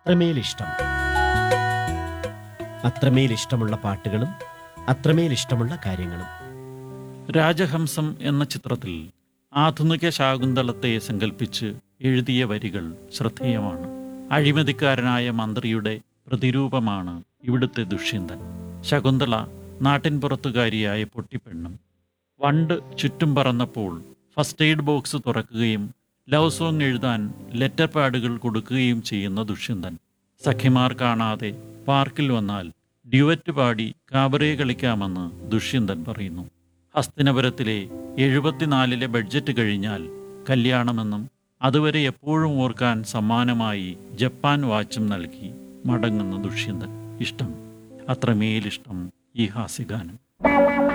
അത്രമേൽ ഇഷ്ടം അത്രമേൽ ഇഷ്ടമുള്ള പാട്ടുകളും അത്രമേൽ ഇഷ്ടമുള്ള കാര്യങ്ങളും രാജഹംസം എന്ന ചിത്രത്തിൽ ആധുനിക ശാകുന്തളത്തെ സങ്കല്പിച്ച് എഴുതിയ വരികൾ ശ്രദ്ധേയമാണ് അഴിമതിക്കാരനായ മന്ത്രിയുടെ പ്രതിരൂപമാണ് ഇവിടുത്തെ ദുഷ്യന്തൻ ശകുന്തള നാട്ടിൻപുറത്തുകാരിയായ പൊട്ടിപ്പെണ്ണും വണ്ട് ചുറ്റും പറന്നപ്പോൾ ഫസ്റ്റ് എയ്ഡ് ബോക്സ് തുറക്കുകയും ലവ് സോങ് എഴുതാൻ ലെറ്റർ പാഡുകൾ കൊടുക്കുകയും ചെയ്യുന്ന ദുഷ്യന്തൻ സഖിമാർ കാണാതെ പാർക്കിൽ വന്നാൽ ഡ്യുവറ്റ് പാടി കാബറേ കളിക്കാമെന്ന് ദുഷ്യന്തൻ പറയുന്നു ഹസ്തിനപുരത്തിലെ എഴുപത്തിനാലിലെ ബഡ്ജറ്റ് കഴിഞ്ഞാൽ കല്യാണമെന്നും അതുവരെ എപ്പോഴും ഓർക്കാൻ സമ്മാനമായി ജപ്പാൻ വാച്ചും നൽകി മടങ്ങുന്ന ദുഷ്യന്തൻ ഇഷ്ടം അത്രമേലിഷ്ടം ഈ ഹാസ്യഗാനം